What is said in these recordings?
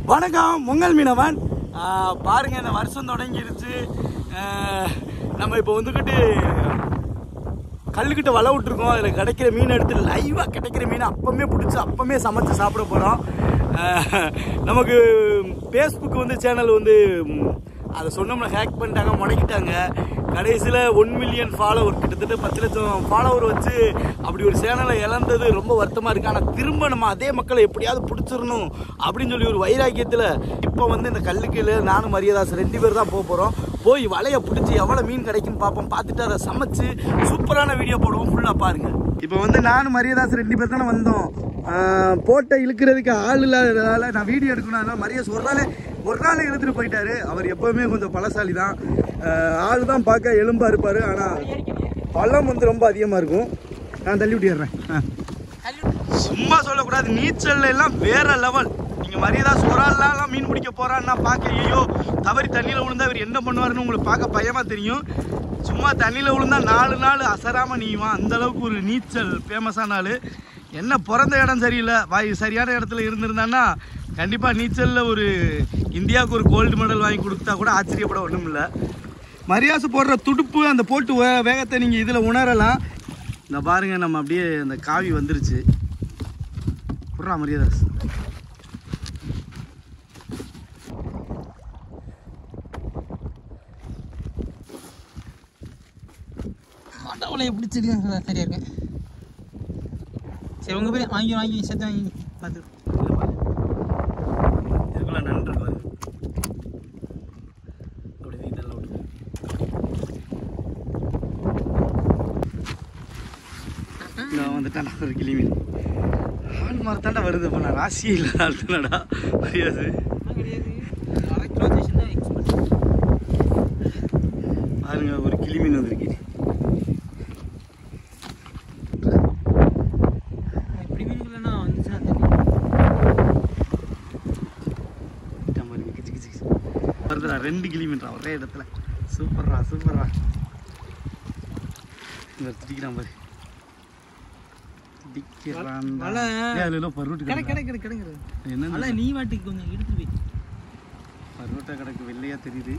வணக்கம் பொங்கல் மீனவன் ஆ, பாருங்க இந்த வருஷம் தொடங்கிருச்சு ஆ, நம்ம இப்போ வந்துக்கிட்டு கல்லுக்கிட்ட வலை விட்டுருக்கோம் அதில் கிடைக்கிற மீன் எடுத்து லைவாக கிடைக்கிற மீன் அப்பமே பிடிச்சி அப்பமே சமைச்சு சாப்பிட போகிறோம் நமக்கு ஃபேஸ்புக் வந்து சேனல் வந்து ம், அதை சொன்னோம்னா ஹேக் பண்ணிட்டாங்க முடக்கிட்டாங்க கடைசியில் ஒன் மில்லியன் ஃபாலோவர் கிட்டத்தட்ட பத்து லட்சம் ஃபாலோவர் வச்சு அப்படி ஒரு சேனலை இழந்தது ரொம்ப வருத்தமாக இருக்கு ஆனால் திரும்ப நம்ம அதே மக்களை எப்படியாவது பிடிச்சிடணும் அப்படின்னு சொல்லி ஒரு வைராக்கியத்தில் இப்போ வந்து இந்த கல்லுக்கீழ நானும் மரியாதாஸ் ரெண்டு பேர் தான் போக போகிறோம் போய் வலையை பிடிச்சி எவ்வளோ மீன் கிடைக்குன்னு பார்ப்போம் பார்த்துட்டு அதை சமைச்சு சூப்பரான வீடியோ போடுவோம் ஃபுல்லாக பாருங்க இப்போ வந்து நானும் மரியாதாஸ் ரெண்டு பேர் தானே வந்தோம் போட்டை இழுக்கிறதுக்கு ஆள் இல்லாததால நான் வீடியோ எடுக்கணும் அதனால மரியாதை ஒரு நாள் ஒரு நாள் இழுத்துட்டு போயிட்டாரு அவர் எப்பவுமே கொஞ்சம் பலசாலி தான் ஆள் தான் பார்க்க எலும்பா இருப்பாரு ஆனால் பள்ளம் வந்து ரொம்ப அதிகமாக இருக்கும் நான் தள்ளி விட்டுறேன் சும்மா சொல்லக்கூடாது நீச்சல்ல எல்லாம் வேற லெவல் நீங்க மரியாதை சொராலாம் மீன் பிடிக்க போறான்னா பார்க்க ஐயோ தவறி தண்ணியில விழுந்தா இவர் என்ன பண்ணுவாருன்னு உங்களுக்கு பார்க்க பயமா தெரியும் சும்மா தண்ணியில விழுந்தா நாலு நாள் அசராம நீவான் அந்த அளவுக்கு ஒரு நீச்சல் ஃபேமஸான ஆளு என்ன பிறந்த இடம் சரியில்லை வாய் சரியான இடத்துல இருந்திருந்தான்னா கண்டிப்பா நீச்சல்ல ஒரு இந்தியாவுக்கு ஒரு கோல்டு மெடல் வாங்கி கொடுத்தா கூட ஆச்சரியப்பட ஒன்றும் இல்லை மரியாதை போடுற துடுப்பு அந்த போட்டு வே- வேகத்தை நீங்கள் இதில் உணரலாம் இந்த பாருங்க நம்ம அப்படியே அந்த காவி வந்துருச்சு புறா மரியாதாஸ் மாட்டாவளைய பிடிச்சிருக்கு சரியா இருக்கேன் சரி உங்க பேர் வாங்கி வாங்கி சேர்த்து வாங்கி பார்த்து இதுக்குள்ள நன்று பாரு அப்படி இதெல்லாம் விட்டு நான் வந்துட்டேன் ஒரு கிளி மீன் ஆள் மரத்தாண்டா வருது இப்போ நான் ராசியே இல்லை ஆள்தானடா மரியாதை கிடையாது அரை கிலோ ஸ்டேஷன் தான் எக்ஸ்பர்ட் பாருங்க ஒரு கிளி மீன் வந்திருக்கு இப்படி மீன்கள்னா வந்துச்சுன்னா தெரியும் கிட்ட பாருங்க, கிச்சு கிச்சு கிச்சு. வருதுடா ரெண்டு கிலோமீட்டர் ஒரே இடத்துல சூப்பர்ரா சூப்பர்ரா இங்க திடிக்கிறான் பாரு திடிக்கிறான் வலை. அதுல பருவட்டு கடை கிடக்கு கடை கடை கிடங்கிறது என்ன அதான் நீ வாட்டுக்கு கொஞ்சம் எடுத்துட்டு போய் பருவட்டா கிடக்கு வெள்ளையா தெரியுது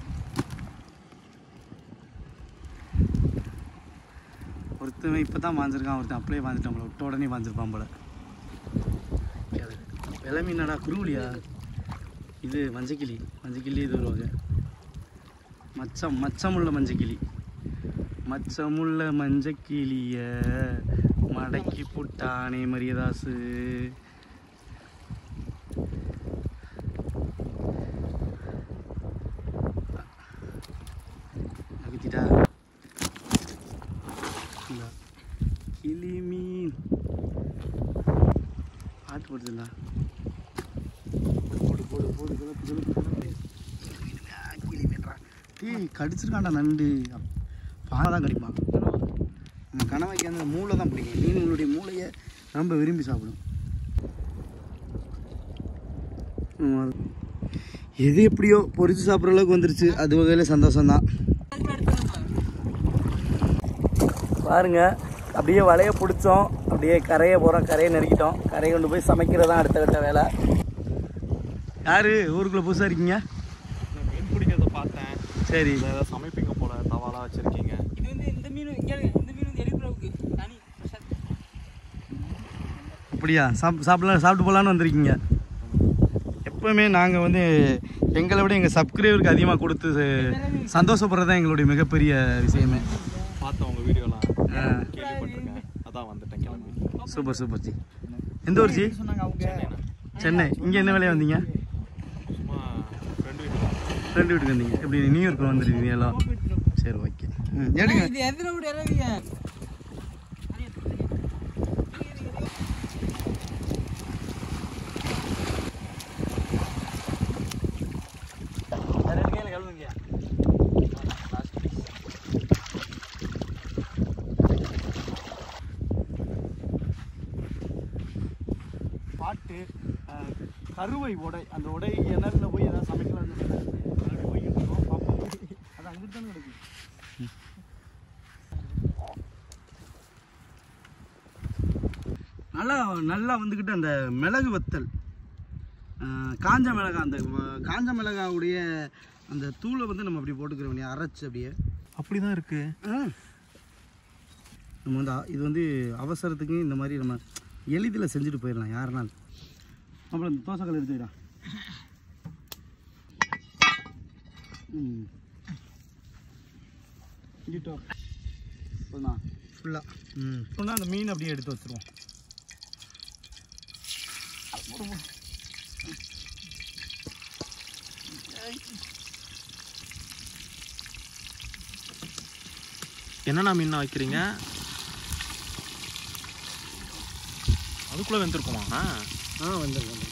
ஒருத்தவன் இப்போ தான் வாஞ்சிருக்கான் ஒருத்தன் அப்படியே வாஞ்சிட்டான் போல விட்ட உடனே வாஞ்சிருப்பான் போல வெலை மீனடா குருவிலியா இது மஞ்சக்கிளி மஞ்சக்கிளி இது ஒரு வகை மச்சம் மச்சமுள்ள மஞ்சக்கிளி மச்சமுள்ள மஞ்சக்கிளிய மடக்கி புட்டானே மரியதாசு நகத்திட்டா இந்தா. கிளி மீன் பாட்டு போடுதுண்ணா போடு போடு போடு கிளப்பு கிளப்பு கிளப்பு ஆ, கிளி மீன்டா டேய் கடிச்சிருக்கான்டா நண்டு பானை தான் கடிப்பான் நம்ம கணவைக்கு அந்த மூளை தான் பிடிக்கும் மீன்களுடைய மூளையை ரொம்ப விரும்பி சாப்பிடும் ஆமா. எது எப்படியோ பொரிச்சு சாப்பிட்ற அளவுக்கு வந்துருச்சு அது வகையில் சந்தோஷம்தான் பாருங்க அப்படியே வலைய பிடிச்சோம் அப்படியே கரையை போகிறோம் கரையை நெருக்கிட்டோம் கரையை கொண்டு போய் சமைக்கிறது தான் அடுத்த கட்ட வேலை யாரு ஊருக்குள்ளே புதுசாக இருக்கீங்க நான் மீன் பிடிக்கிறத பார்த்தேன் சரி இதில் ஏதாவது சமைப்பீங்க போல தவாலாம் வச்சுருக்கீங்க இது வந்து இந்த மீன் இங்கே இந்த மீன் வந்து எழுப்புறவுக்கு தனி அப்படியா சாப் சாப்பிடலாம் சாப்பிட்டு போகலான்னு வந்திருக்கீங்க எப்பவுமே நாங்கள் வந்து எங்களை விட எங்கள் சப்ஸ்கிரைபருக்கு அதிகமாக கொடுத்து சந்தோஷப்படுறது தான் எங்களுடைய மிகப்பெரிய விஷயமே பார்த்தேன் உங்கள் வீடியோலாம் ஆ, கேள்விப்பட்டிருக்கேன் அதான் வந்துட்டேன் கிளம்பி சூப்பர் சூப்பர் ஜி எந்த ஊர் ஜி சொன்னாங்க அவங்க சென்னை இங்கே என்ன வேலையாக வந்தீங்க சும்மா ஃப்ரெண்டு வீட்டுக்கு ஃப்ரெண்டு வீட்டுக்கு வந்தீங்க எப்படி நியூயார்க்கில் வந்துருக்கீங்க எல்லாம் சரி ஓகே ம் எடுங்க இது எதிர விட இறவிங்க பாட்டு அஹ், கருவை உடை அந்த உடை கிணறுல போய் ஏதாவது சமைக்கலாம் போய்கிட்டு இருக்கோம் பார்ப்போம் அது அங்கிட்டு தானே கிடக்கு நல்லா நல்லா வந்துக்கிட்டு அந்த மிளகு வத்தல் அஹ், காஞ்ச மிளகாய் அந்த வ- காஞ்ச மிளகாவுடைய அந்த தூளை வந்து நம்ம அப்படி போட்டுக்கிறோம் இல்லையா அரைச்சு அப்படியே அப்படிதான் இருக்கு ஆ. நம்ம வந்து அ- இது வந்து அவசரத்துக்கு இந்த மாதிரி நம்ம எளிதில் செஞ்சுட்டு போயிடலாம் யாருனாலும் அப்புறம் இந்த தோசைக்கல் எடுத்துக்கிடா ம் போதுமா ஃபுல்லாக ம் சொன்னால் அந்த மீன் அப்படியே எடுத்து வச்சுருவோம் என்னண்ணா மீன் வைக்கிறீங்க அதுக்குள்ள வெந்திருக்குமா ஆ வந்துடும் வந்துடும்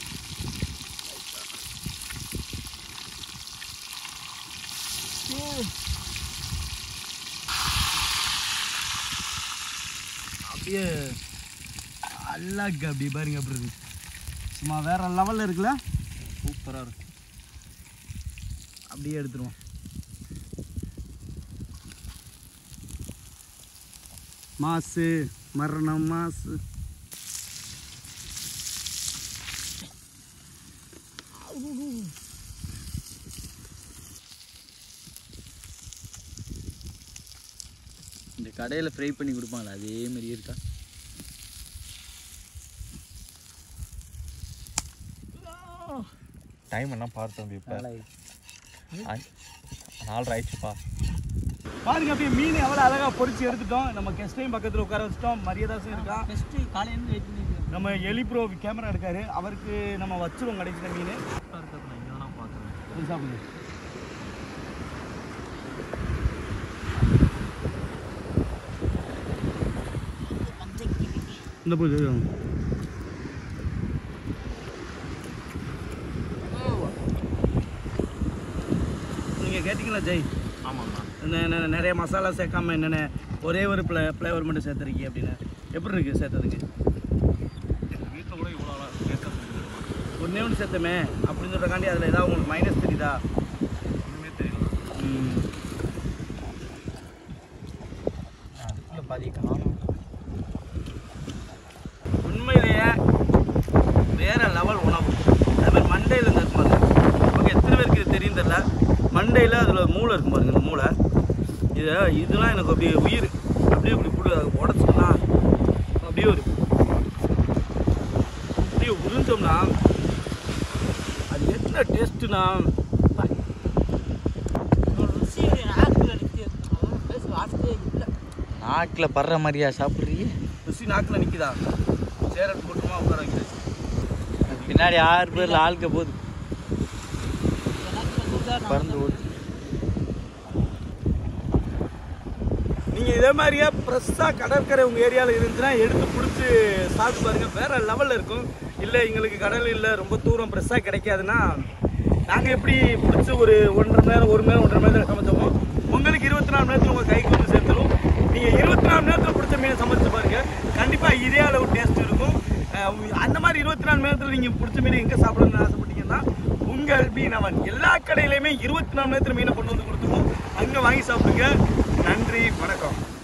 அப்படியே அல்லாக்கு அப்படி பாருங்க அப்படி இருக்கு சும்மா வேற லெவலில் இருக்குல்ல சூப்பரா இருக்கு அப்படியே எடுத்துருவோம் மாசு மரணம் மாசு இந்த கடையில் ஃப்ரை பண்ணி கொடுப்பாங்களா அதே மாதிரியே இருக்கா டைம் என்ன பார்த்து தம்பி இப்போ நாலரை ஆயிடுச்சுப்பா பாருங்க அப்படியே மீன் எவ்வளோ அழகா பொரிச்சு எடுத்துட்டோம் நம்ம கெஸ்டையும் பக்கத்தில் உட்கார வச்சுட்டோம் மரியாதாசும் இருக்கா ஃபஸ்ட்டு காலையிலேருந்து வெயிட் பண்ணிட்டு நம்ம எலி ப்ரோ கேமரா எடுக்காரு அவருக்கு நம்ம வச்சிருவோம் கடைசியில் மீன் இருக்கிறது இங்கே வேணா பார்க்குறேன் இது சாப்பிடுங்க இந்த போய் நீங்கள் கேட்டிங்களா ஜெய் ஆமாம்ண்ணா என்ன என்ன நிறைய மசாலா சேர்க்காம என்னென்ன ஒரே ஒரு ஃப்ளே ஃப்ளேவர் மட்டும் சேர்த்துருக்கீங்க அப்படின்னு எப்படி இருக்குது சேர்த்ததுக்கு எங்கள் வீட்டில் கூட இவ்வளோ கேட்கறது ஒன்றே ஒன்று சேர்த்தமே அப்படின்னு சொல்கிறக்காண்டி அதில் ஏதாவது உங்களுக்கு மைனஸ் தெரியுதா ஒன்றுமே தெரியல ம் அதுக்குள்ளே பாதி காணும் உண்மையிலேயே வேற லெவல் உணவு அது மாதிரி மண்டையில் இந்த இருக்கும் பாருங்க ஓகே எத்தனை பேருக்கு இது தெரியும் தெரியல மண்டையில் அதில் மூளை இருக்கும் பாருங்க இந்த மூளை இது இதெல்லாம் எனக்கு அப்படியே உயிர் அப்படியே இப்படி புடு உடச்சோம்னா அப்படியே ஒரு அப்படியே உறிஞ்சோம்னா அது என்ன டேஸ்ட்டுனா ருசி நாக்கில் நிற்கிது பேச வார்த்தையே இல்லை நாக்கில் படுற மாதிரியா சாப்பிட்றீங்க ருசி நாக்கில் நிற்கிதா சேரட் போட்டுமா உட்கார வைக்கிறது பின்னாடி ஆறு பேர் ஆளுக்க போகுது பறந்து ஓடு நீங்கள் இதே மாதிரியே ஃப்ரெஷ்ஷாக கடற்கரை உங்கள் ஏரியாவில் இருந்துச்சுன்னா எடுத்து பிடிச்சி சாப்பிட்டு பாருங்க வேற லெவலில் இருக்கும் இல்லை எங்களுக்கு கடல் இல்லை ரொம்ப தூரம் ஃப்ரெஷ்ஷாக கிடைக்காதுன்னா நாங்கள் எப்படி பிடிச்சி ஒரு ஒன்றரை மணி நேரம் ஒரு மணி நேரம் ஒன்றரை மணி நேரம் சமைச்சோமோ உங்களுக்கு இருபத்தி நாலு மணி நேரத்தில் உங்கள் கைக்கு வந்து சேர்த்துரும் நீங்கள் இருபத்தி நாலு மணி நேரத்தில் பிடிச்ச மீனை சமைச்சு பாருங்க கண்டிப்பாக இதே அளவு டேஸ்ட் இருக்கும் அஹ் உங்க- அந்த மாதிரி இருபத்தி நாலு மணி நேரத்தில் நீங்கள் பிடிச்ச மீனை எங்கே சாப்பிடணும்னு ஆசைப்பட்டீங்கன்னா உங்கள் மீனவன் எல்லா கடையிலையுமே இருபத்தி நாலு மணி நேரத்தில் மீனை கொண்டு வந்து கொடுத்துருவோம் அங்கே வாங்கி சாப்பிடுங்க நன்றி வணக்கம்